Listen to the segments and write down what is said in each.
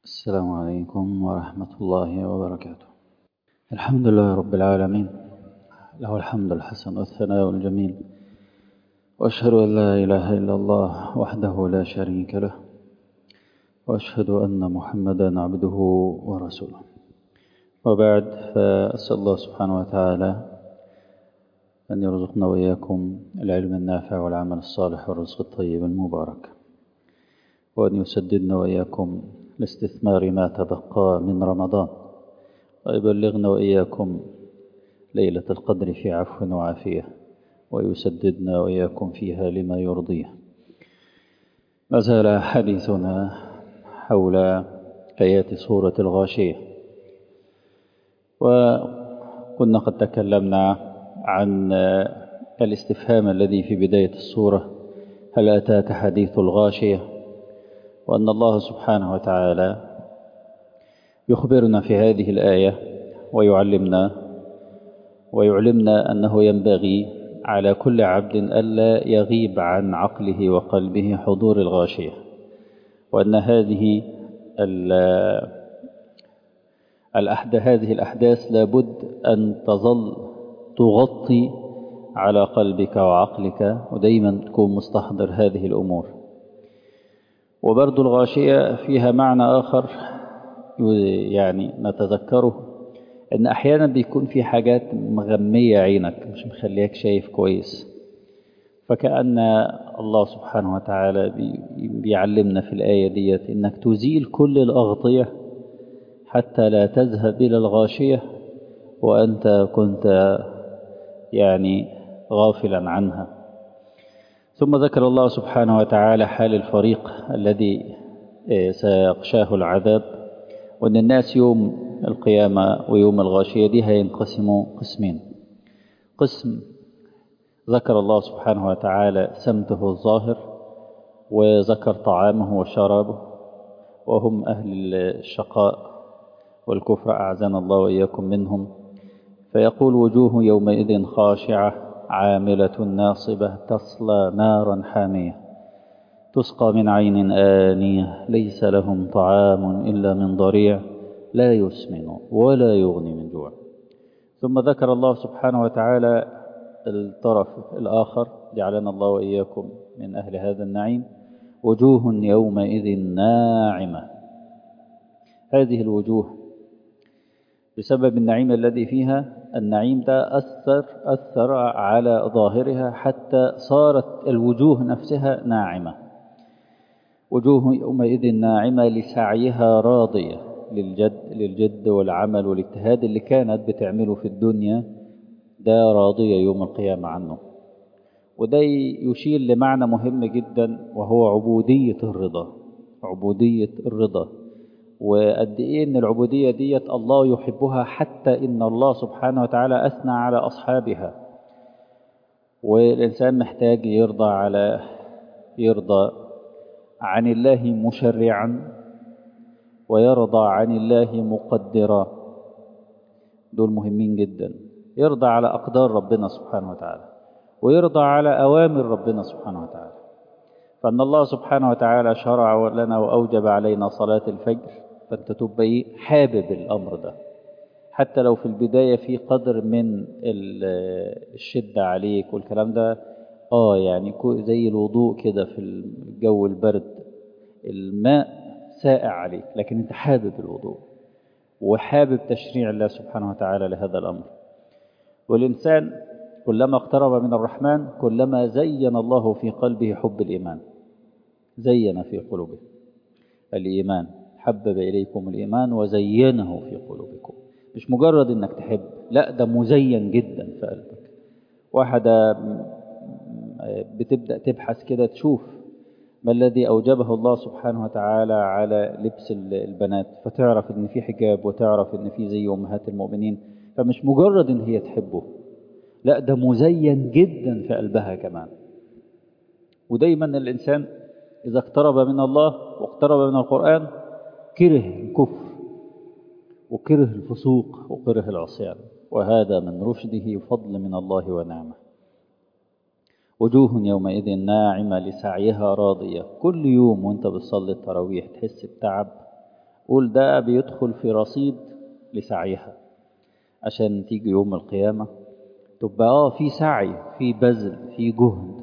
السلام عليكم ورحمة الله وبركاته الحمد لله رب العالمين له الحمد الحسن والثناء الجميل وأشهد أن لا إله إلا الله وحده لا شريك له وأشهد أن محمدا عبده ورسوله وبعد فأسأل الله سبحانه وتعالى أن يرزقنا وإياكم العلم النافع والعمل الصالح والرزق الطيب المبارك وأن يسددنا وإياكم لاستثمار ما تبقى من رمضان ويبلغنا وإياكم ليلة القدر في عفو وعافية ويسددنا وإياكم فيها لما يرضيه ما زال حديثنا حول آيات سورة الغاشية وكنا قد تكلمنا عن الاستفهام الذي في بداية السورة هل أتاك حديث الغاشية وأن الله سبحانه وتعالى يخبرنا في هذه الآية ويعلمنا ويعلمنا أنه ينبغي على كل عبد ألا يغيب عن عقله وقلبه حضور الغاشية وأن هذه الأحد هذه الأحداث لابد أن تظل تغطي على قلبك وعقلك ودايما تكون مستحضر هذه الأمور وبرد الغاشية فيها معنى آخر يعني نتذكره أن أحيانا بيكون في حاجات مغمية عينك مش مخليك شايف كويس فكأن الله سبحانه وتعالى بيعلمنا في الآية ديت إنك تزيل كل الأغطية حتى لا تذهب إلى الغاشية وأنت كنت يعني غافلا عنها ثم ذكر الله سبحانه وتعالى حال الفريق الذي سيغشاه العذاب وأن الناس يوم القيامة ويوم الغاشية دي هينقسموا قسمين قسم ذكر الله سبحانه وتعالى سمته الظاهر وذكر طعامه وشرابه وهم أهل الشقاء والكفر أعزنا الله وإياكم منهم فيقول وجوه يومئذ خاشعة عاملة ناصبة تصلى نارا حامية تسقى من عين آنية ليس لهم طعام إلا من ضريع لا يسمن ولا يغني من جوع ثم ذكر الله سبحانه وتعالى الطرف الآخر جعلنا الله وإياكم من أهل هذا النعيم وجوه يومئذ ناعمة هذه الوجوه بسبب النعيم الذي فيها النعيم ده أثر, أثر على ظاهرها حتى صارت الوجوه نفسها ناعمة وجوه يومئذ ناعمة لسعيها راضية للجد, للجد والعمل والاجتهاد اللي كانت بتعمله في الدنيا ده راضية يوم القيامة عنه وده يشير لمعنى مهم جدا وهو عبودية الرضا عبودية الرضا وقد ايه ان العبوديه ديت الله يحبها حتى ان الله سبحانه وتعالى اثنى على اصحابها والانسان محتاج يرضى على يرضى عن الله مشرعا ويرضى عن الله مقدرا دول مهمين جدا يرضى على اقدار ربنا سبحانه وتعالى ويرضى على اوامر ربنا سبحانه وتعالى فان الله سبحانه وتعالى شرع لنا واوجب علينا صلاه الفجر فانت تبقى حابب الامر ده حتى لو في البدايه في قدر من الشده عليك والكلام ده اه يعني زي الوضوء كده في الجو البرد الماء سائع عليك لكن انت حابب الوضوء وحابب تشريع الله سبحانه وتعالى لهذا الامر والانسان كلما اقترب من الرحمن كلما زين الله في قلبه حب الايمان زين في قلوبه الايمان حبب إليكم الإيمان وزينه في قلوبكم مش مجرد إنك تحب لا ده مزين جدا في قلبك واحدة بتبدأ تبحث كده تشوف ما الذي أوجبه الله سبحانه وتعالى على لبس البنات فتعرف إن في حجاب وتعرف إن في زي أمهات المؤمنين فمش مجرد إن هي تحبه لا ده مزين جدا في قلبها كمان ودايما الإنسان إذا اقترب من الله واقترب من القرآن كره الكفر وكره الفسوق وكره العصيان وهذا من رشده فضل من الله ونعمه وجوه يومئذ ناعمة لسعيها راضية كل يوم وانت بتصلي التراويح تحس بتعب قول ده بيدخل في رصيد لسعيها عشان تيجي يوم القيامة تبقى اه في سعي في بذل في جهد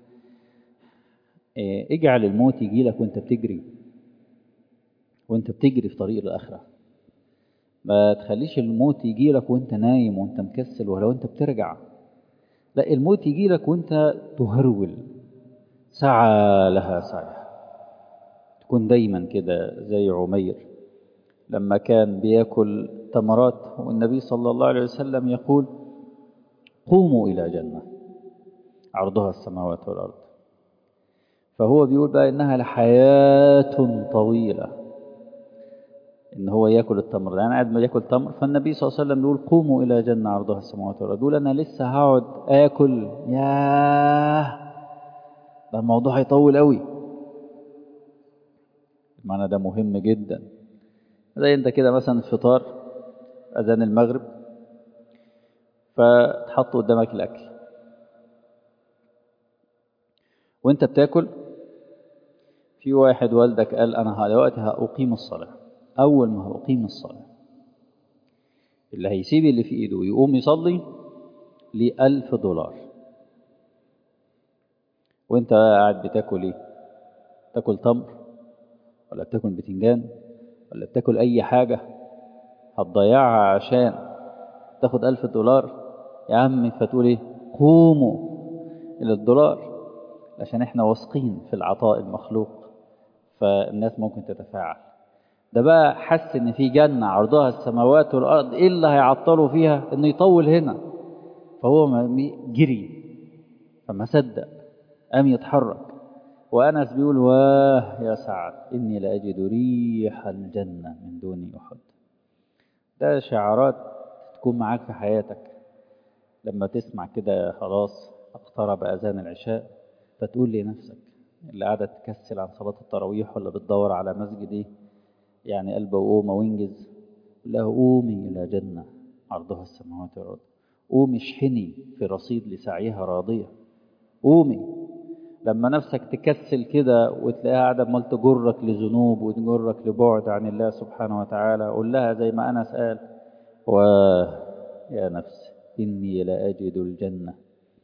إيه اجعل الموت يجي لك وانت بتجري وانت بتجري في طريق الآخرة ما تخليش الموت يجي لك وانت نايم وانت مكسل ولا انت بترجع لا الموت يجي لك وانت تهرول سعى لها سعي تكون دايما كده زي عمير لما كان بياكل تمرات والنبي صلى الله عليه وسلم يقول قوموا إلى جنة عرضها السماوات والأرض فهو بيقول بقى إنها لحياة طويلة إن هو ياكل التمر أنا قاعد ما ياكل تمر فالنبي صلى الله عليه وسلم بيقول قوموا إلى جنة عرضها السماوات والأرض يقول أنا لسه هقعد آكل ياه ده الموضوع هيطول قوي المعنى ده مهم جدا زي انت كده مثلا الفطار اذان المغرب فتحط قدامك الاكل وانت بتاكل في واحد والدك قال انا دلوقتي هاقيم الصلاه اول ما هاقيم الصلاه اللي هيسيب اللي في ايده ويقوم يصلي ليه ألف دولار وانت قاعد بتاكل ايه تاكل تمر ولا بتاكل بتنجان ولا بتاكل اي حاجة هتضيعها عشان تاخد ألف دولار يا عم فتقول ايه قوموا إلى الدولار عشان احنا واثقين في العطاء المخلوق فالناس ممكن تتفاعل ده بقى حس ان في جنة عرضها السماوات والأرض ايه اللي هيعطله فيها انه يطول هنا فهو جري فما صدق قام يتحرك وأنس بيقول واه يا سعد إني لأجد ريح الجنة من دون أحد ده شعارات تكون معاك في حياتك لما تسمع كده خلاص اقترب أذان العشاء فتقول لنفسك اللي قاعدة تكسل عن صلاة التراويح ولا بتدور على مسجد ايه يعني قلبه وقومة وانجز له قومي إلى جنة عرضها السماوات والأرض قومي اشحني في رصيد لسعيها راضية قومي لما نفسك تكسل كده وتلاقيها قاعدة عمال تجرك لذنوب وتجرك لبعد عن الله سبحانه وتعالى قول لها زي ما أنس قال واه يا نفس إني لأجد الجنة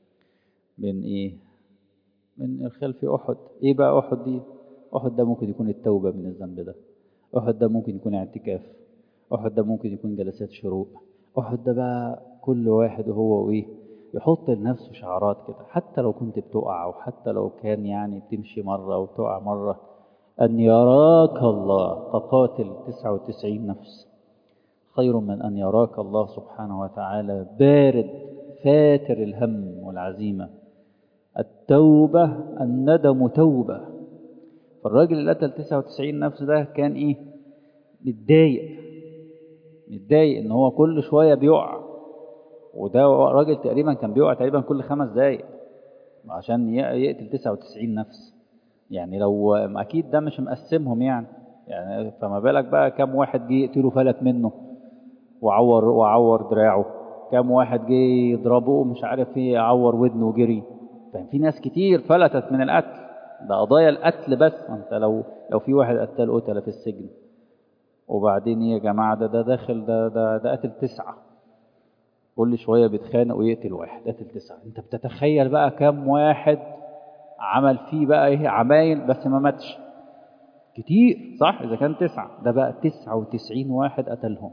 من إيه من الخيل في أحد إيه بقى أحد دي أحد ده ممكن يكون التوبة من الذنب ده أحد ده ممكن يكون اعتكاف أحد ده ممكن يكون جلسات شروق أحد ده بقى كل واحد هو وإيه يحط لنفسه شعارات كده حتى لو كنت بتقع أو حتى لو كان يعني بتمشي مرة وتقع مرة أن يراك الله تقاتل 99 نفس خير من أن يراك الله سبحانه وتعالى بارد فاتر الهم والعزيمة التوبة الندم توبة فالراجل اللي قتل 99 نفس ده كان إيه متضايق متضايق إن هو كل شوية بيقع وده راجل تقريبا كان بيقع تقريبا كل خمس دقايق عشان يقتل 99 نفس يعني لو اكيد ده مش مقسمهم يعني يعني فما بالك بقى كم واحد جه يقتله فلت منه وعور وعور دراعه كم واحد جه يضربه مش عارف ايه عور ودنه وجري ففي ناس كتير فلتت من القتل ده قضايا القتل بس انت لو لو في واحد قتل قتله في السجن وبعدين ايه يا جماعه ده ده داخل ده ده ده قتل تسعه كل شوية بيتخانق ويقتل واحد قتل تسعة انت بتتخيل بقى كم واحد عمل فيه بقى ايه عمايل بس ما ماتش كتير صح اذا كان تسعة ده بقى تسعة وتسعين واحد قتلهم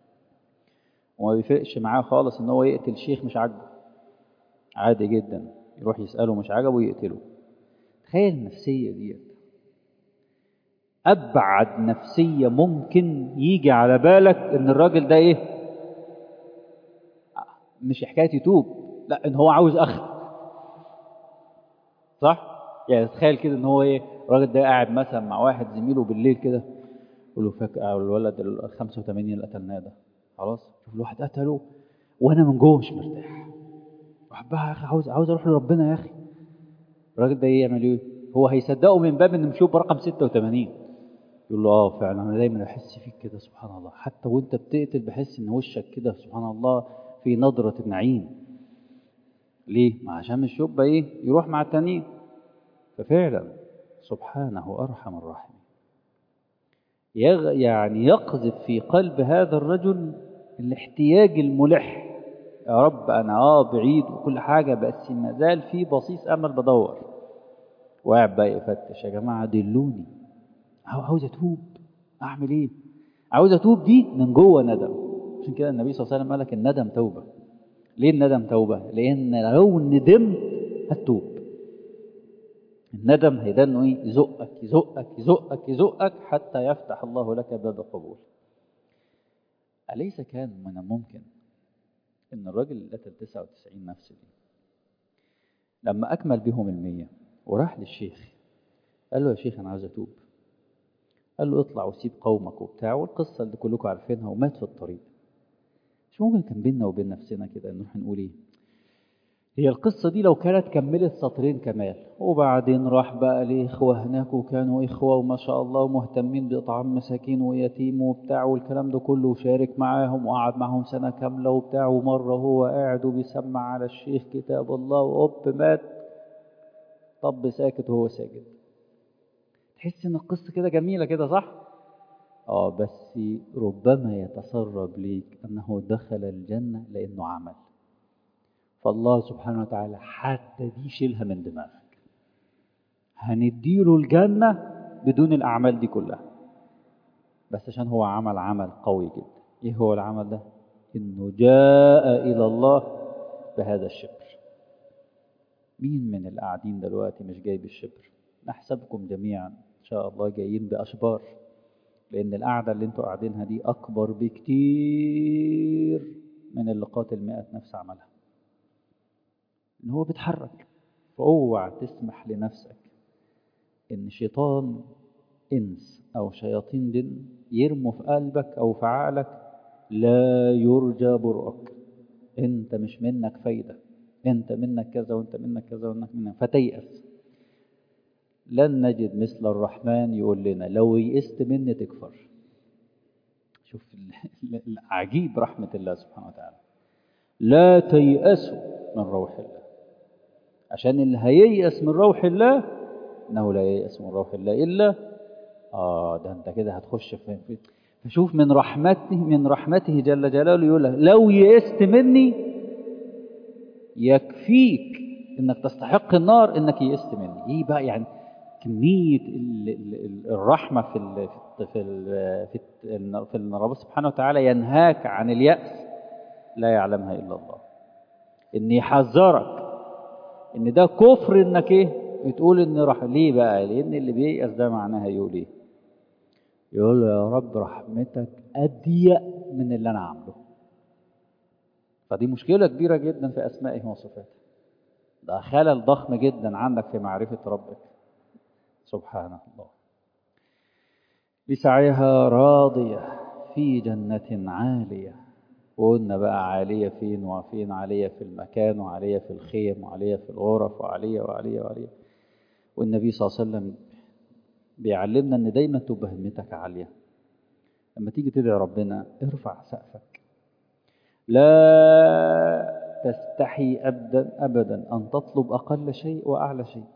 وما بيفرقش معاه خالص ان هو يقتل شيخ مش عاجبه عادي جدا يروح يسأله مش عاجبه ويقتله تخيل النفسية ديت أبعد نفسية ممكن يجي على بالك إن الراجل ده إيه مش حكاية يتوب لا إن هو عاوز أخذ صح؟ يعني تخيل كده إن هو إيه الراجل ده قاعد مثلا مع واحد زميله بالليل كده يقول له فاكر الولد ال 85 اللي قتلناه ده خلاص شوف الواحد قتله وأنا من جوه مش مرتاح بحبها يا أخي عاوز عاوز أروح لربنا يا أخي الراجل ده يعمل إيه؟ هو هيصدقه من باب إنه مشوف برقم 86 يقول له اه فعلا انا دايما احس فيك كده سبحان الله حتى وانت بتقتل بحس ان وشك كده سبحان الله في نظرة النعيم ليه؟ ما عشان مش يبقى ايه يروح مع التانيين ففعلا سبحانه ارحم الراحمين يغ يعني يقذف في قلب هذا الرجل الاحتياج الملح يا رب أنا آه بعيد وكل حاجة بس ما زال في بصيص أمل بدور وقاعد بقى يفتش يا جماعة دلوني عاوز أتوب أعمل إيه؟ عاوز أتوب دي من جوه ندم عشان كده النبي صلى الله عليه وسلم قال لك الندم توبة ليه الندم توبة؟ لأن لو ندمت هتتوب الندم هيدا انه ايه يزقك يزقك يزقك يزقك حتى يفتح الله لك باب قبول أليس كان من الممكن ان الراجل اللي قتل 99 نفس دي لما اكمل بهم المية وراح للشيخ قال له يا شيخ انا عايز اتوب قال له اطلع وسيب قومك وبتاع والقصه اللي كلكم عارفينها ومات في الطريق مش ممكن كان بيننا وبين نفسنا كده نروح نقول ايه هي القصة دي لو كانت كملت سطرين كمال وبعدين راح بقى لإخوة هناك وكانوا إخوة وما شاء الله ومهتمين بإطعام مساكين ويتيم وبتاع والكلام ده كله وشارك معاهم وقعد معاهم سنة كاملة وبتاع ومرة هو قاعد وبيسمع على الشيخ كتاب الله وأوب مات طب ساكت وهو ساجد تحس إن القصة كده جميلة كده صح؟ اه بس ربما يتسرب ليك أنه دخل الجنة لأنه عمل فالله سبحانه وتعالى حتى دي شيلها من دماغك هنديله الجنة بدون الأعمال دي كلها بس عشان هو عمل عمل قوي جدا إيه هو العمل ده؟ إنه جاء إلى الله بهذا الشبر مين من القاعدين دلوقتي مش جاي بالشبر نحسبكم جميعا إن شاء الله جايين بأشبار لأن القعدة اللي انتوا قاعدينها دي أكبر بكتير من اللي قاتل مئة نفس عملها ان هو بيتحرك فاوعى تسمح لنفسك ان شيطان انس او شياطين جن يرموا في قلبك او في عقلك لا يرجى برؤك انت مش منك فايده انت منك كذا وانت منك كذا وانك منك فتيأس لن نجد مثل الرحمن يقول لنا لو يئست مني تكفر شوف عجيب رحمة الله سبحانه وتعالى لا تيأسوا من روح الله عشان اللي هييأس من روح الله انه لا ييأس من روح الله الا اه ده انت كده هتخش في فشوف من رحمته من رحمته جل جلاله يقول لك لو يئست مني يكفيك انك تستحق النار انك يئست مني ايه بقى يعني كميه الرحمه في ال في ال في ال في ان رب سبحانه وتعالى ينهاك عن اليأس لا يعلمها الا الله ان يحذرك ان ده كفر انك ايه بتقول ان راح ليه بقى لان اللي بييأس ده معناها يقول ايه يقول له يا رب رحمتك اضيق من اللي انا عامله فدي مشكله كبيره جدا في اسمائه وصفاته ده خلل ضخم جدا عندك في معرفه ربك سبحان الله لسعيها راضيه في جنه عاليه وقلنا بقى عالية فين وفين عالية في المكان وعالية في الخيم وعالية في الغرف وعالية وعالية وعالية والنبي صلى الله عليه وسلم بيعلمنا ان دايما تبقى همتك عالية لما تيجي تدعي ربنا ارفع سقفك لا تستحي أبدا أبدا أن تطلب أقل شيء وأعلى شيء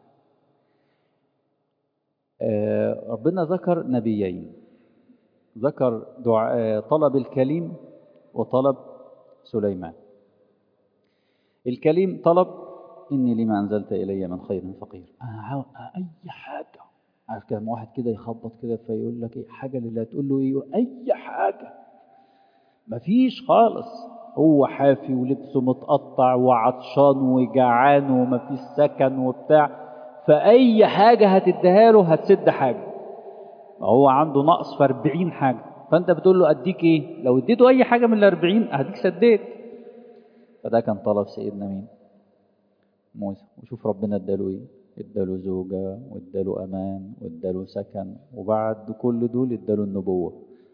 ربنا ذكر نبيين ذكر دعاء طلب الكليم وطلب سليمان الكليم طلب إني لما أنزلت إلي من خير فقير أنا أي حاجة عارف كان واحد كده يخبط كده فيقول لك إيه حاجة لله تقول له إيه أي حاجة مفيش خالص هو حافي ولبسه متقطع وعطشان وجعان ومفيش سكن وبتاع فأي حاجة هتديها له هتسد حاجة ما هو عنده نقص في 40 حاجة فانت بتقول له اديك ايه لو اديته اي حاجه من الأربعين هديك سديت فده كان طلب سيدنا مين موسى وشوف ربنا اداله ايه اداله زوجة واداله امان واداله سكن وبعد كل دول اداله النبوة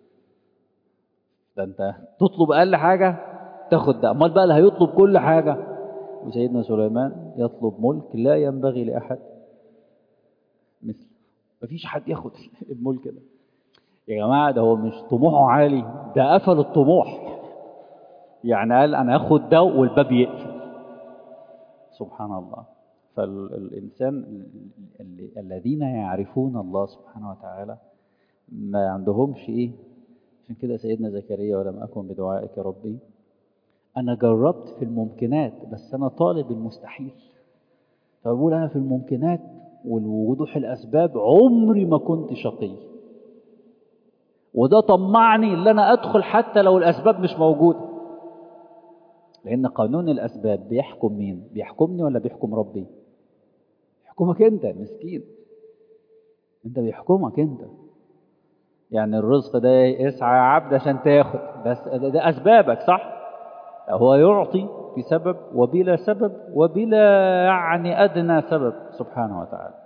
ده انت تطلب اقل حاجة تاخد ده امال بقى اللي هيطلب كل حاجة وسيدنا سليمان يطلب ملك لا ينبغي لاحد مثل مفيش حد ياخد الملك ده يا جماعة ده هو مش طموحه عالي ده قفل الطموح يعني قال أنا هاخد ده والباب يقفل سبحان الله فالإنسان الذين يعرفون الله سبحانه وتعالى ما عندهمش ايه عشان كده سيدنا زكريا ولم أكن بدعائك ربي أنا جربت في الممكنات بس أنا طالب المستحيل فبقول أنا في الممكنات والوضوح الأسباب عمري ما كنت شقي وده طمعني ان انا ادخل حتى لو الاسباب مش موجوده لان قانون الاسباب بيحكم مين بيحكمني ولا بيحكم ربي يحكمك انت مسكين انت بيحكمك انت يعني الرزق ده اسعى يا عبد عشان تاخد بس ده, ده اسبابك صح هو يعطي بسبب وبلا سبب وبلا يعني ادنى سبب سبحانه وتعالى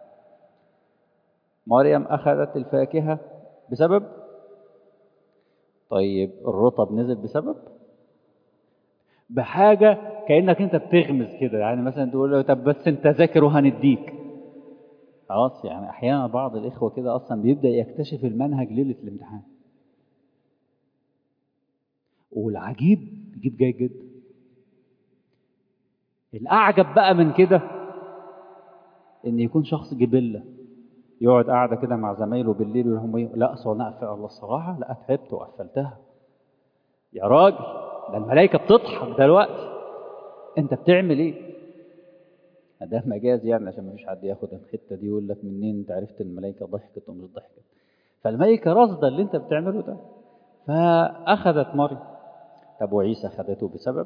مريم اخذت الفاكهه بسبب طيب الرطب نزل بسبب بحاجة كأنك انت بتغمز كده يعني مثلا تقول له طب بس انت ذاكر وهنديك خلاص يعني احيانا بعض الاخوة كده اصلا بيبدأ يكتشف المنهج ليلة الامتحان والعجيب يجيب جيد جدا الاعجب بقى من كده ان يكون شخص جبله يقعد قاعده كده مع زمايله بالليل ويقول لهم ايه لا اصل انا الله الصراحه لا تعبت وقفلتها يا راجل ده الملائكه بتضحك دلوقتي انت بتعمل ايه ده مجاز يعني عشان ما فيش حد ياخد الحته دي يقول لك منين انت عرفت الملائكه ضحكت ومش ضحكت فالملائكه راصده اللي انت بتعمله ده فاخذت مريم طب وعيسى خدته بسبب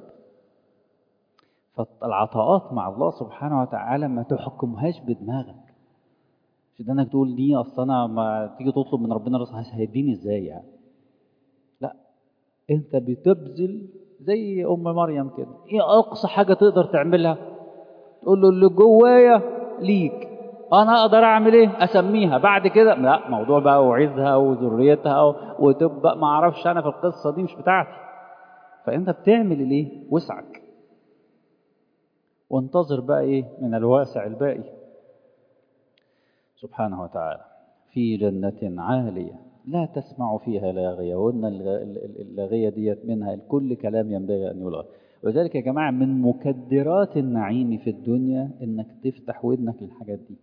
فالعطاءات مع الله سبحانه وتعالى ما تحكمهاش بدماغك مش ده انك تقول دي اصل انا ما تيجي تطلب من ربنا رزق هيديني ازاي يعني لا انت بتبذل زي ام مريم كده ايه اقصى حاجه تقدر تعملها تقول له اللي جوايا ليك انا اقدر اعمل ايه اسميها بعد كده لا موضوع بقى وعزها وذريتها وتبقى ما اعرفش انا في القصه دي مش بتاعتي فانت بتعمل الايه وسعك وانتظر بقى ايه من الواسع الباقي سبحانه وتعالى في جنة عالية لا تسمع فيها لاغية وقلنا اللاغية ديت منها كل كلام ينبغي أن يلغى وذلك يا جماعة من مكدرات النعيم في الدنيا إنك تفتح ودنك للحاجات دي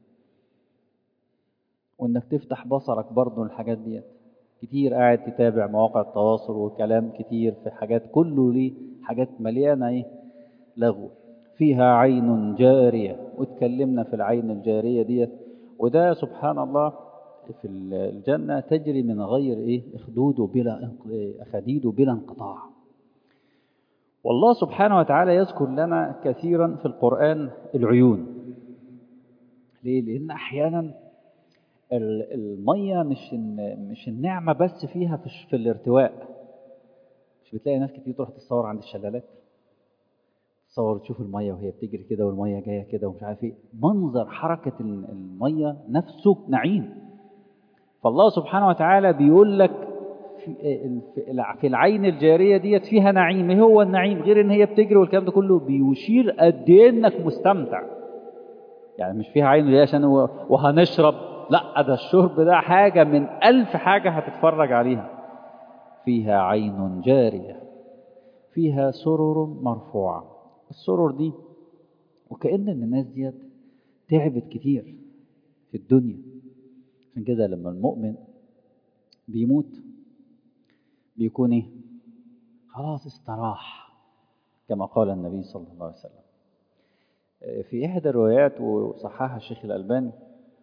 وإنك تفتح بصرك برضه للحاجات ديت كتير قاعد تتابع مواقع التواصل وكلام كتير في حاجات كله ليه حاجات مليانة إيه لغو فيها عين جارية واتكلمنا في العين الجارية ديت وده سبحان الله في الجنة تجري من غير إيه إخدود بلا أخديد بلا انقطاع والله سبحانه وتعالى يذكر لنا كثيرا في القرآن العيون ليه؟ لأن أحيانا المية مش مش النعمة بس فيها في, في الارتواء مش بتلاقي ناس كتير تروح تتصور عند الشلالات تصور تشوف المية وهي بتجري كده والمية جاية كده ومش عارف ايه منظر حركة المية نفسه نعيم فالله سبحانه وتعالى بيقول لك في العين الجارية ديت فيها نعيم ايه هو النعيم غير ان هي بتجري والكلام ده كله بيشير قد ايه انك مستمتع يعني مش فيها عين ليه عشان وهنشرب لا ده الشرب ده حاجة من ألف حاجة هتتفرج عليها فيها عين جارية فيها سرر مرفوعة السرر دي وكأن الناس ديت تعبت كتير في الدنيا عشان كده لما المؤمن بيموت بيكون ايه خلاص استراح كما قال النبي صلى الله عليه وسلم في إحدى الروايات وصححها الشيخ الألباني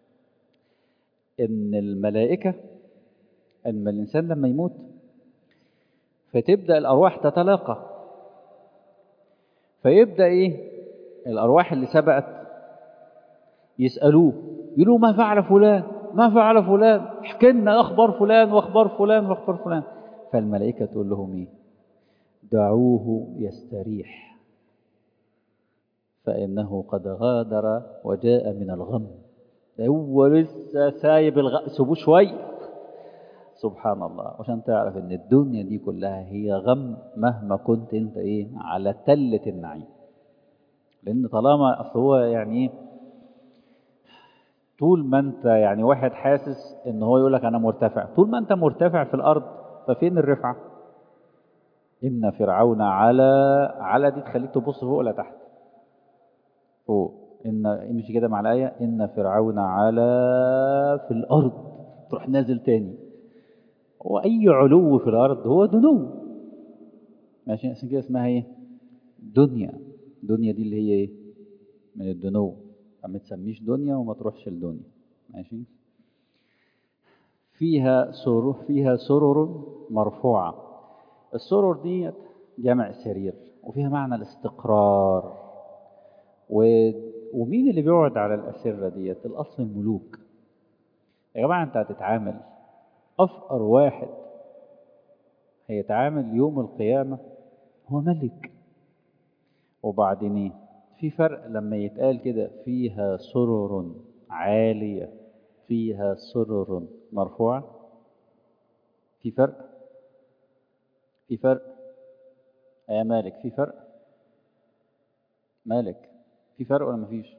إن الملائكة أما الإنسان لما يموت فتبدأ الأرواح تتلاقى فيبدأ إيه الأرواح اللي سبقت يسألوه يقولوا ما فعل فلان ما فعل فلان احكي لنا أخبار فلان وأخبار فلان وأخبار فلان فالملائكة تقول لهم إيه دعوه يستريح فإنه قد غادر وجاء من الغم هو لسه سايب الغ... سيبوه شوية سبحان الله عشان تعرف ان الدنيا دي كلها هي غم مهما كنت انت ايه على تلة النعيم لان طالما اصل هو يعني ايه طول ما انت يعني واحد حاسس ان هو يقول لك انا مرتفع طول ما انت مرتفع في الارض ففين الرفعه ان فرعون على على دي تخليك تبص فوق ولا تحت فوق ان امشي كده مع الايه ان فرعون على في الارض تروح نازل تاني وأي علو في الأرض هو دنو ماشي عشان كده اسمها ايه دنيا دنيا دي اللي هي ايه من الدنو فما تسميش دنيا وما تروحش الدنيا ماشي فيها سرور فيها سرر مرفوعة السرر دي جمع سرير وفيها معنى الاستقرار و... ومين اللي بيقعد على الأسرة ديت الأصل الملوك يا جماعة أنت هتتعامل أفقر واحد هيتعامل يوم القيامة هو ملك وبعدين ايه في فرق لما يتقال كده فيها سرر عالية فيها سرر مرفوعة في فرق في فرق يا مالك في فرق مالك في فرق ولا مفيش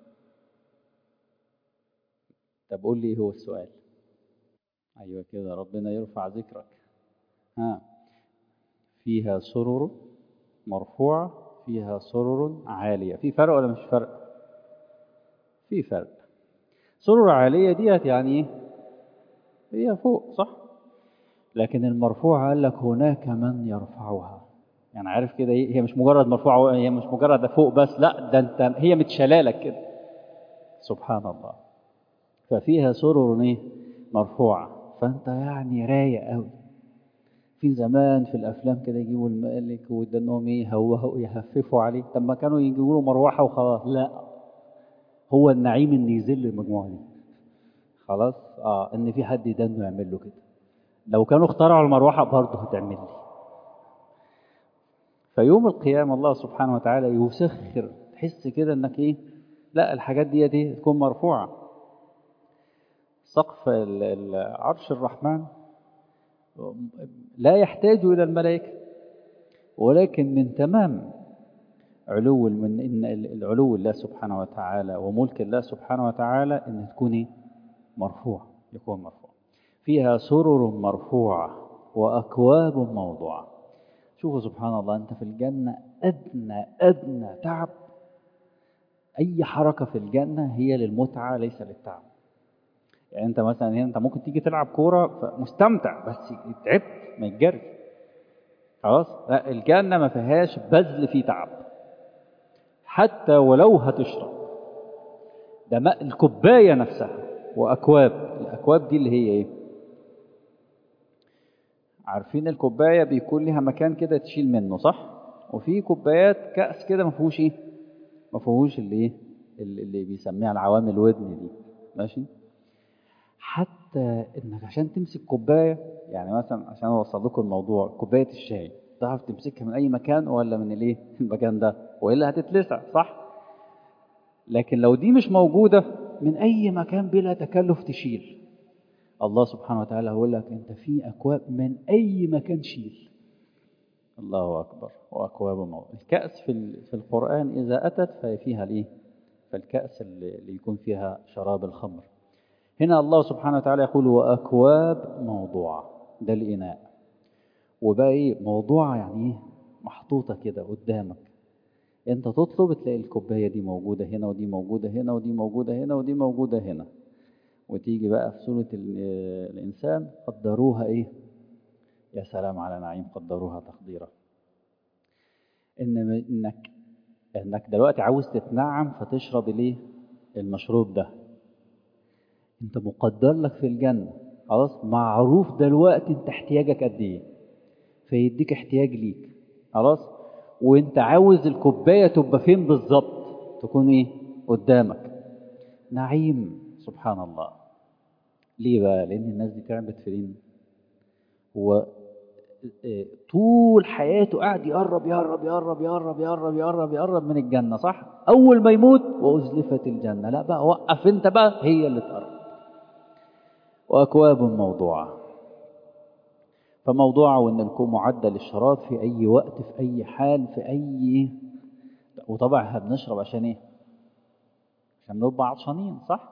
طب قول لي ايه هو السؤال ايوه كده ربنا يرفع ذكرك ها فيها سرر مرفوعة فيها سرر عالية في فرق ولا مش فرق في فرق سرر عالية ديت يعني ايه هي فوق صح لكن المرفوعة قال لك هناك من يرفعها يعني عارف كده ايه هي مش مجرد مرفوعة هي مش مجرد فوق بس لا ده انت هي متشلالك كده سبحان الله ففيها سرر ايه مرفوعة فانت يعني رايق قوي في زمان في الافلام كده يجيبوا الملك ويدنهم ايه هو هو يهففوا عليه طب ما كانوا يجيبوا له مروحه وخلاص لا هو النعيم ان يذل المجموعه دي خلاص اه ان في حد يدنه يعمل له كده لو كانوا اخترعوا المروحه برضه هتعمل لي فيوم القيامه الله سبحانه وتعالى يسخر تحس كده انك ايه لا الحاجات دي دي تكون مرفوعه سقف عرش الرحمن لا يحتاج إلى الملائكة ولكن من تمام علو من إن العلو الله سبحانه وتعالى وملك الله سبحانه وتعالى إن تكون مرفوع يكون مرفوع فيها سرر مرفوعة وأكواب موضوعة شوفوا سبحان الله أنت في الجنة أدنى أدنى تعب أي حركة في الجنة هي للمتعة ليس للتعب يعني انت مثلا هنا انت ممكن تيجي تلعب كوره مستمتع بس تعبت ما يتجري خلاص لا الجنه ما فيهاش بذل فيه تعب حتى ولو هتشرب ده ماء الكوبايه نفسها واكواب الاكواب دي اللي هي ايه عارفين الكوبايه بيكون لها مكان كده تشيل منه صح وفي كوبايات كاس كده ما فيهوش ايه ما فيهوش اللي ايه اللي بيسميها العوامل الودن دي ماشي حتى انك عشان تمسك كوبايه يعني مثلا عشان اوصل لكم الموضوع كوبايه الشاي تعرف تمسكها من اي مكان ولا من الايه المكان ده والا هتتلسع صح لكن لو دي مش موجوده من اي مكان بلا تكلف تشيل الله سبحانه وتعالى هيقول لك انت في اكواب من اي مكان شيل الله اكبر واكواب موضوع الكاس في في القران اذا اتت فهي فيها الايه فالكاس اللي يكون فيها شراب الخمر هنا الله سبحانه وتعالى يقول وأكواب موضوعة ده الإناء وبقى إيه موضوعة يعني إيه محطوطة كده قدامك أنت تطلب تلاقي الكوباية دي موجودة هنا ودي موجودة هنا ودي موجودة هنا ودي موجودة هنا وتيجي بقى في سورة الإنسان قدروها إيه يا سلام على نعيم قدروها تقديرا إن إنك إنك دلوقتي عاوز تتنعم فتشرب الإيه المشروب ده انت مقدر لك في الجنة خلاص معروف دلوقتي انت احتياجك قد ايه فيديك احتياج ليك خلاص وانت عاوز الكوباية تبقى فين بالظبط تكون ايه قدامك نعيم سبحان الله ليه بقى لان الناس دي تعبت في دين هو طول حياته قاعد يقرب يقرب يقرب يقرب يقرب يقرب يقرب من الجنة صح أول ما يموت وأزلفت الجنة لا بقى وقف أنت بقى هي اللي تقرب وأكواب موضوعة فموضوعة وإن نكون معدة للشراب في أي وقت في أي حال في أي وطبعا احنا بنشرب عشان إيه؟ عشان نبقى عطشانين صح؟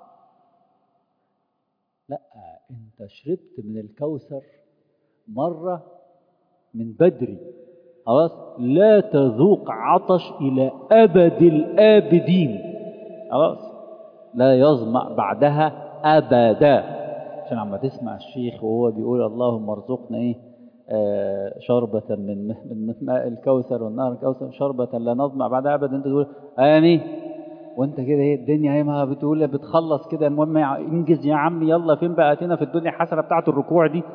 لا أنت شربت من الكوثر مرة من بدري خلاص لا تذوق عطش إلى أبد الآبدين خلاص لا يظمأ بعدها أبدا عشان عما تسمع الشيخ وهو بيقول اللهم ارزقنا ايه آه شربة من من ماء الكوثر والنهر الكوثر شربة لا نظمع بعدها ابدا انت تقول امين وانت كده ايه الدنيا ايه ما بتقول بتخلص كده المهم انجز يا عم يلا فين بقى في الدنيا حسنه بتاعه الركوع دي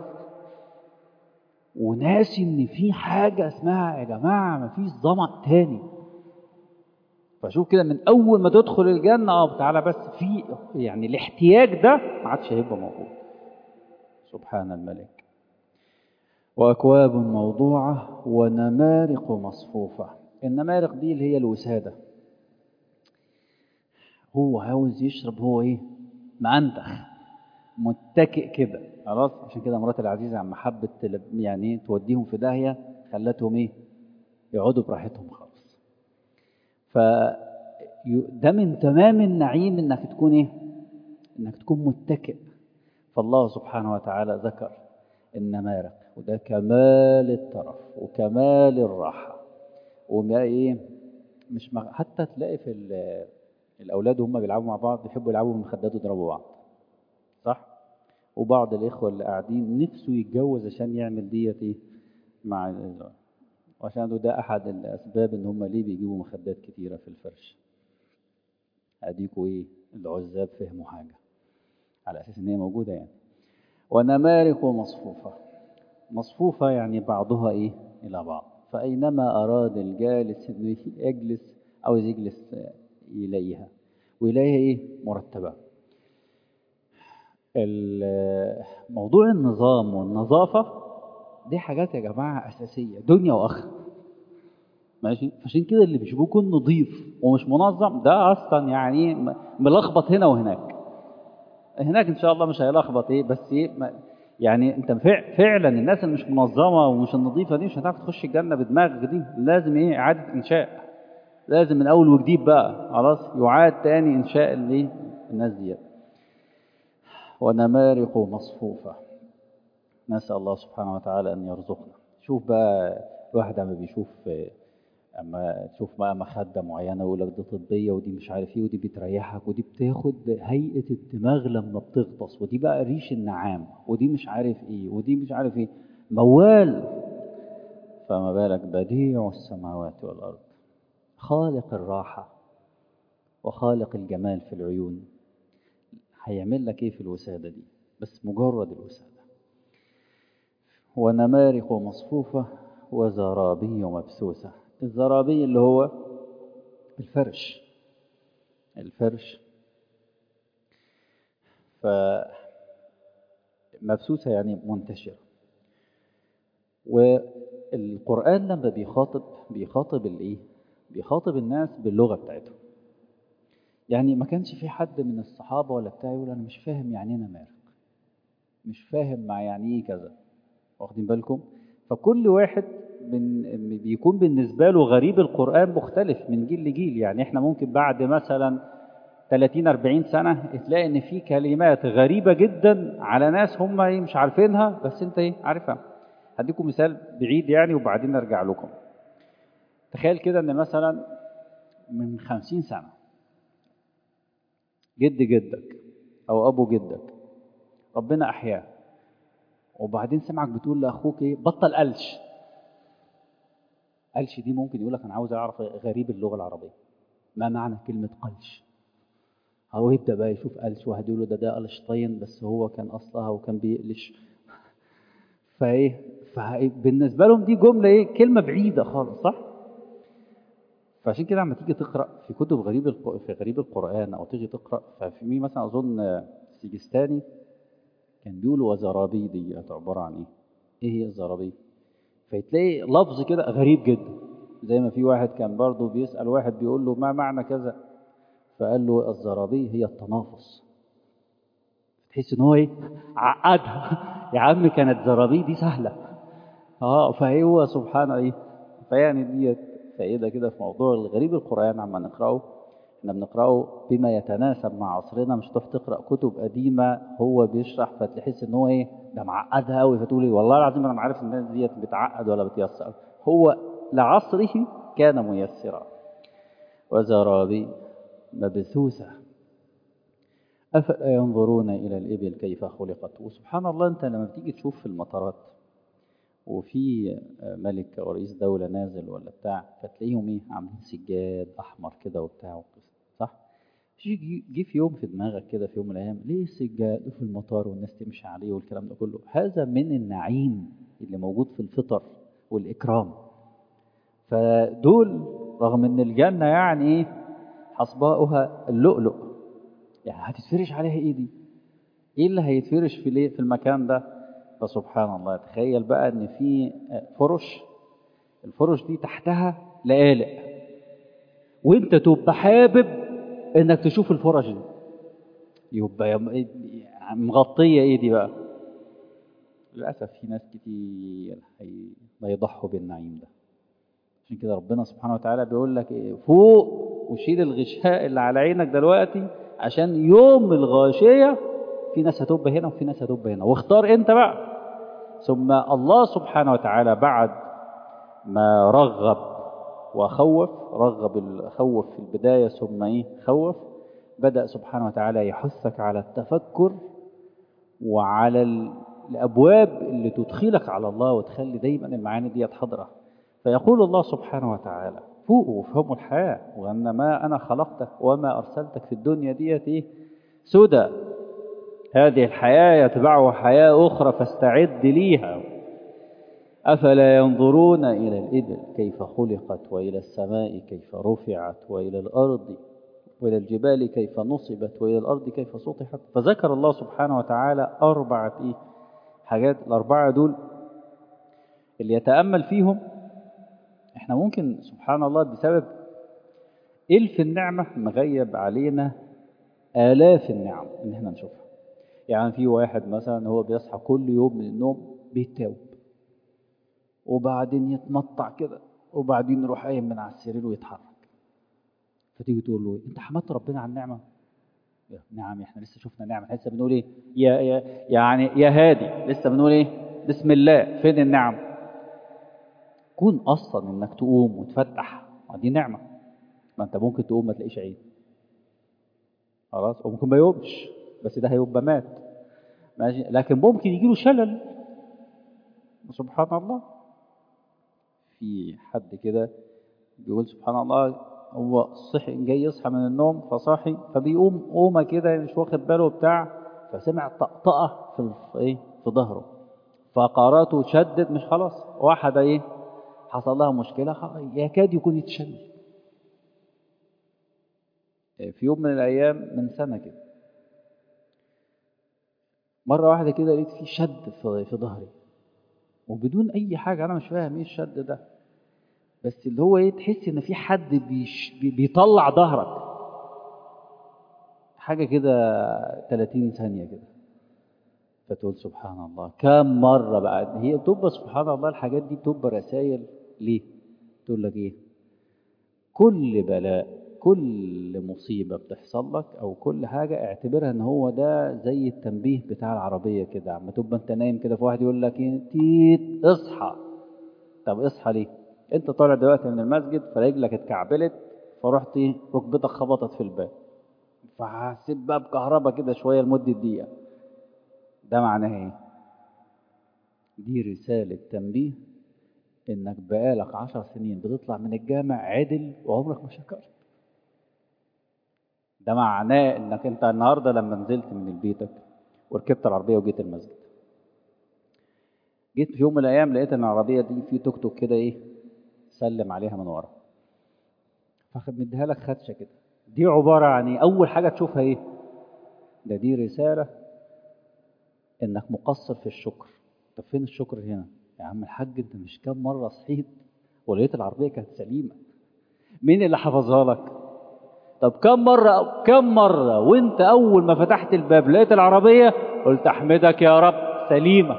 وناسي ان في حاجه اسمها يا جماعه ما فيش ظمأ تاني فشوف كده من اول ما تدخل الجنه اه تعالى بس في يعني الاحتياج ده ما عادش هيبقى موجود سبحان الملك واكواب موضوعه ونمارق مصفوفه النمارق دي اللي هي الوساده هو عاوز يشرب هو ايه معنتخ متكئ كده خلاص عشان كده مرات العزيزة عم حبت يعني توديهم في داهية خلتهم ايه يقعدوا براحتهم خالص ف ده من تمام النعيم انك تكون ايه انك تكون متكئ فالله سبحانه وتعالى ذكر النمارق وده كمال الترف وكمال الراحة وما ايه مش مغ... حتى تلاقي في الاولاد وهم بيلعبوا مع بعض بيحبوا يلعبوا بالمخدات ويضربوا بعض صح وبعض الاخوه اللي قاعدين نفسه يتجوز عشان يعمل ديت ايه مع وعشان ده احد الاسباب ان هم ليه بيجيبوا مخدات كتيره في الفرش اديكوا ايه العزاب فهموا حاجه على اساس ان هي موجوده يعني ونمارق مصفوفه مصفوفه يعني بعضها ايه الى بعض فاينما اراد الجالس انه يجلس او يجلس يلاقيها ويلاقيها ايه مرتبه موضوع النظام والنظافه دي حاجات يا جماعه اساسيه دنيا واخره ماشي عشان كده اللي بيشوفوه يكون نظيف ومش منظم ده اصلا يعني ملخبط هنا وهناك هناك ان شاء الله مش هيلخبط ايه بس ايه يعني انت فعلا الناس اللي مش منظمه ومش النظيفه دي مش هتعرف تخش الجنه بدماغك دي لازم ايه اعاده انشاء لازم من اول وجديد بقى خلاص يعاد تاني انشاء الايه الناس ديت ونمارق مصفوفه نسال الله سبحانه وتعالى ان يرزقنا شوف بقى الواحد اما بيشوف اما تشوف بقى مخده معينه يقول لك دي طبيه ودي مش عارف ايه ودي بتريحك ودي بتاخد هيئه الدماغ لما بتغطس ودي بقى ريش النعام ودي مش عارف ايه ودي مش عارف ايه موال فما بالك بديع السماوات والارض خالق الراحه وخالق الجمال في العيون هيعمل لك ايه في الوساده دي بس مجرد الوساده ونمارق مصفوفه وزرابي مبسوسه الزرابي اللي هو الفرش الفرش ف مبسوسة يعني منتشرة والقرآن لما بيخاطب بيخاطب الايه بيخاطب الناس باللغة بتاعتهم يعني ما كانش في حد من الصحابة ولا بتاع يقول أنا مش فاهم يعني إيه نمارق مش فاهم مع يعني إيه كذا واخدين بالكم فكل واحد من بيكون بالنسبة له غريب القرآن مختلف من جيل لجيل يعني احنا ممكن بعد مثلا 30 40 سنة تلاقي ان في كلمات غريبة جدا على ناس هم ايه مش عارفينها بس انت ايه عارفها هديكم مثال بعيد يعني وبعدين نرجع لكم تخيل كده ان مثلا من 50 سنة جد جدك او ابو جدك ربنا احياه وبعدين سمعك بتقول لاخوك ايه بطل قلش قلش دي ممكن يقول لك انا عاوز اعرف غريب اللغه العربيه ما معنى كلمه قلش هو يبدا بقى يشوف قلش واحد يقول له ده ده قلشطين بس هو كان اصلها وكان بيقلش فايه فبالنسبه لهم دي جمله ايه كلمه بعيده خالص صح فعشان كده لما تيجي تقرا في كتب غريب الق... في غريب القران او تيجي تقرا ففي مين مثلا اظن سيجستاني كان بيقولوا وزرابي دي عباره عن ايه ايه هي الزرابي فتلاقي لفظ كده غريب جدا زي ما في واحد كان برضه بيسأل واحد بيقول له ما معنى كذا فقال له الزرابي هي التنافس تحس ان هو ايه عقدها يا عم كانت زرابي دي سهله اه فهو سبحان ايه فيعني ديت فائده كده في موضوع الغريب القران عما نقراه احنا بنقراه بما يتناسب مع عصرنا مش تروح تقرا كتب قديمه هو بيشرح فتحس ان هو ايه ده معقدها قوي فتقول ايه والله العظيم انا ما عارف الناس ديت بتعقد ولا بتيسر هو لعصره كان ميسرا وزرابي مبثوثه أفلا ينظرون إلى الإبل كيف خلقت وسبحان الله أنت لما بتيجي تشوف في المطارات وفي ملك أو رئيس دولة نازل ولا بتاع فتلاقيهم إيه عاملين سجاد أحمر كده وبتاع صح؟ جه في يوم في دماغك كده في يوم من الأيام ليه السجاد في المطار والناس تمشي عليه والكلام ده كله هذا من النعيم اللي موجود في الفطر والإكرام فدول رغم ان الجنة يعني ايه حصباؤها اللؤلؤ يعني هتتفرش عليها ايه دي ايه اللي هيتفرش في ليه في المكان ده فسبحان الله تخيل بقى ان في فرش الفرش دي تحتها لآلئ وانت تبقى حابب انك تشوف الفرش دي يبقى مغطية ايه دي بقى للأسف في ناس كتير هيضحوا بالنعيم ده عشان كده ربنا سبحانه وتعالى بيقول لك إيه فوق وشيل الغشاء اللي على عينك دلوقتي عشان يوم الغاشية في ناس هتبقى هنا وفي ناس هتبقى هنا واختار انت بقى ثم الله سبحانه وتعالى بعد ما رغب وخوف رغب خوف في البداية ثم ايه خوف بدأ سبحانه وتعالى يحثك على التفكر وعلى الأبواب اللي تدخلك على الله وتخلي دايما المعاني دي حاضرة فيقول الله سبحانه وتعالى فوقوا وافهموا الحياة وأن ما أنا خلقتك وما أرسلتك في الدنيا ديت إيه سدى هذه الحياة يتبعها حياة أخرى فاستعد ليها أفلا ينظرون إلى الإبل كيف خلقت وإلى السماء كيف رفعت وإلى الأرض وإلى الجبال كيف نصبت وإلى الأرض كيف سطحت فذكر الله سبحانه وتعالى أربعة إيه حاجات الأربعة دول اللي يتأمل فيهم احنا ممكن سبحان الله بسبب إلف النعمة مغيب علينا آلاف النعم إن احنا نشوفها يعني في واحد مثلا هو بيصحى كل يوم من النوم بيتاوب وبعدين يتمطع كده وبعدين يروح قايم من على السرير ويتحرك فتيجي تقول له انت حمدت ربنا على النعمه نعم احنا لسه شفنا نعمه لسه بنقول ايه يا, يا يعني يا هادي لسه بنقول ايه بسم الله فين النعم كون اصلا انك تقوم وتفتح دي نعمه ما انت ممكن تقوم ما تلاقيش عين خلاص وممكن ما يقومش بس ده هيبقى مات ماشي لكن ممكن يجي له شلل سبحان الله في حد كده بيقول سبحان الله هو صحي جاي يصحى من النوم فصاحي فبيقوم قومه كده مش واخد باله بتاع فسمع طقطقه في ايه في ظهره فقاراته شدت مش خلاص واحده ايه حصل لها مشكله يكاد يكون يتشل في يوم من الايام من سنه كده مره واحده كده لقيت في شد في في ظهري وبدون اي حاجه انا مش فاهم ايه الشد ده بس اللي هو ايه تحس ان في حد بيش بيطلع ظهرك حاجه كده 30 ثانيه كده فتقول سبحان الله كم مره بقى هي تبقى سبحان الله الحاجات دي بتبقى رسائل ليه تقول لك ايه كل بلاء كل مصيبه بتحصل لك او كل حاجه اعتبرها ان هو ده زي التنبيه بتاع العربيه كده اما تبقى انت نايم كده في واحد يقول لك ايه تيت اصحى طب اصحى ليه انت طالع دلوقتي من المسجد فرجلك اتكعبلت فرحت ركبتك خبطت في الباب فحسيت بقى بكهرباء كده شويه لمده دقيقه ده معناه ايه دي رساله تنبيه انك بقالك عشر سنين بتطلع من الجامع عدل وعمرك ما شكرت ده معناه انك انت النهارده لما نزلت من بيتك وركبت العربيه وجيت المسجد جيت في يوم من الايام لقيت ان العربيه دي في توك توك كده ايه سلم عليها من ورا فاخد مديها لك خدشه كده دي عباره عن ايه اول حاجه تشوفها ايه ده دي رساله انك مقصر في الشكر طب فين الشكر هنا يا عم الحاج انت مش كام مره صحيت ولقيت العربيه كانت سليمه مين اللي حفظها لك طب كم مرة كم مرة وانت أول ما فتحت الباب لقيت العربية قلت أحمدك يا رب سليمة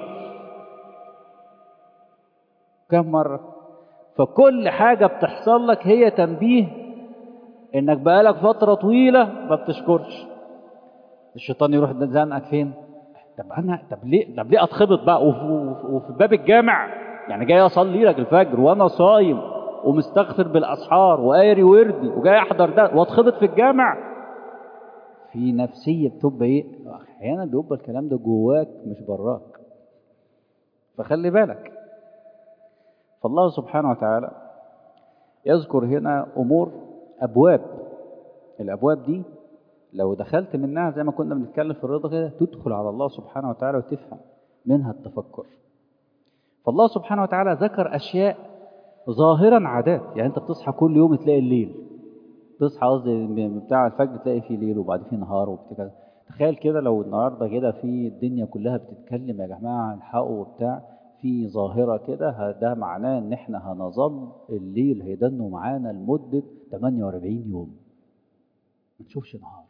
كم مرة فكل حاجة بتحصل لك هي تنبيه إنك بقالك فترة طويلة ما بتشكرش الشيطان يروح زنقك فين؟ طب أنا طب ليه طب ليه أتخبط بقى وفي, وفي باب الجامع يعني جاي أصلي لك الفجر وأنا صايم ومستغفر بالاسحار وقاري وردي وجاي احضر ده واتخبط في الجامع في نفسية بتبقى إيه أحيانا بيبقى الكلام ده جواك مش براك فخلي بالك فالله سبحانه وتعالى يذكر هنا أمور أبواب الأبواب دي لو دخلت منها زي ما كنا بنتكلم في الرضا كده تدخل على الله سبحانه وتعالى وتفهم منها التفكر فالله سبحانه وتعالى ذكر أشياء ظاهرا عادات يعني أنت بتصحى كل يوم تلاقي الليل تصحى قصدي بتاع الفجر تلاقي فيه ليل وبعد فيه نهار وبتاع تخيل كده لو النهارده كده في الدنيا كلها بتتكلم يا جماعة الحقوا وبتاع في ظاهرة كده ده معناه إن إحنا هنظل الليل هيدنوا معانا لمدة 48 يوم ما نشوفش نهار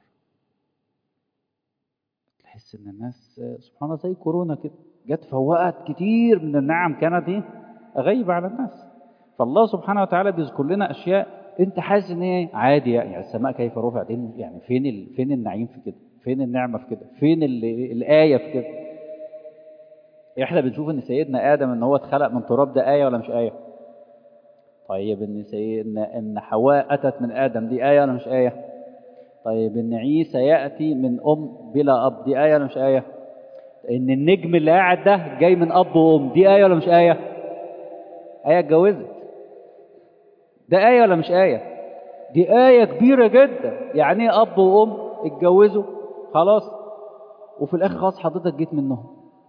تحس إن الناس سبحان الله زي كورونا كده جت فوقت كتير من النعم كانت إيه غايبة على الناس فالله سبحانه وتعالى بيذكر لنا أشياء أنت حاسس إن هي عادي يعني السماء كيف رفعت يعني فين ال... فين النعيم في كده فين النعمة في كده فين ال... الآية في كده احنا بنشوف ان سيدنا ادم ان هو اتخلق من تراب ده ايه ولا مش ايه طيب ان سيدنا ان حواء اتت من ادم دي ايه ولا مش ايه طيب ان عيسى ياتي من ام بلا اب دي ايه ولا مش ايه ان النجم اللي قاعد ده جاي من اب وام دي ايه ولا مش ايه ايه اتجوزت ده ايه ولا مش ايه دي ايه كبيره جدا يعني ايه اب وام اتجوزوا خلاص وفي الاخر خلاص حضرتك جيت منهم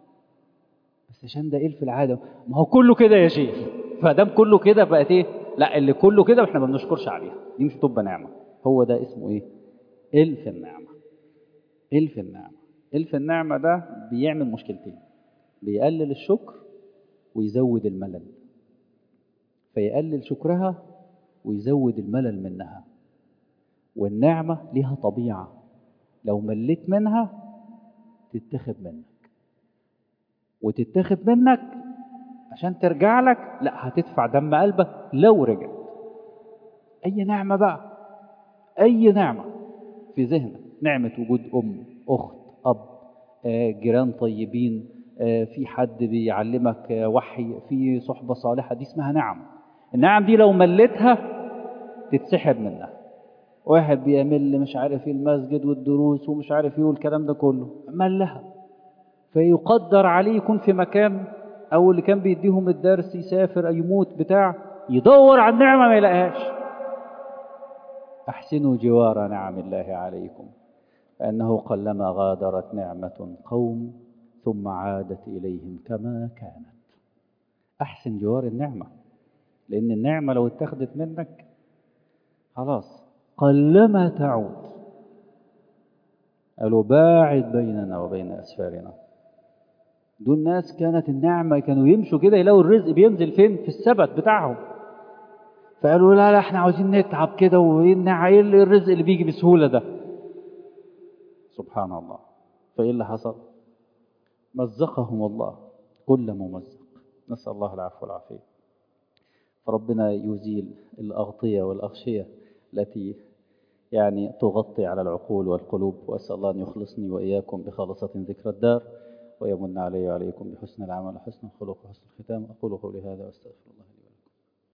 بس عشان ده ايه في العاده ما هو كله كده يا شيخ فدام كله كده بقت ايه لا اللي كله كده احنا ما بنشكرش عليها دي مش تبقى نعمه هو ده اسمه ايه الف النعمه الف النعمه الف النعمه ده بيعمل مشكلتين بيقلل الشكر ويزود الملل فيقلل شكرها ويزود الملل منها والنعمه ليها طبيعه لو مليت منها تتخذ منك وتتاخد منك عشان ترجع لك لا هتدفع دم قلبك لو رجعت اي نعمه بقى اي نعمه في ذهنك نعمه وجود ام اخت اب آه، جيران طيبين آه، في حد بيعلمك آه، وحي في صحبه صالحه دي اسمها نعم النعم دي لو مليتها تتسحب منها واحد بيمل مش عارف ايه المسجد والدروس ومش عارف ايه والكلام ده كله ملها فيقدر عليه يكون في مكان او اللي كان بيديهم الدرس يسافر يموت بتاع يدور على النعمه ما يلاقيهاش احسنوا جوار نعم الله عليكم فانه قلما غادرت نعمه قوم ثم عادت اليهم كما كانت احسن جوار النعمه لان النعمه لو اتخذت منك خلاص قلما تعود قالوا باعد بيننا وبين اسفارنا دول ناس كانت النعمة كانوا يمشوا كده يلاقوا الرزق بينزل فين في السبت بتاعهم فقالوا لا لا احنا عاوزين نتعب كده وايه النع- ايه الرزق اللي بيجي بسهولة ده سبحان الله فايه اللي حصل مزقهم الله كل ممزق نسأل الله العفو والعافية فربنا يزيل الأغطية والأغشية التي يعني تغطي على العقول والقلوب وأسأل الله أن يخلصني وإياكم بخالصة ذكر الدار ويمن علي وعليكم بحسن العمل وحسن الخلق وحسن الختام أقول قولي هذا وأستغفر الله لي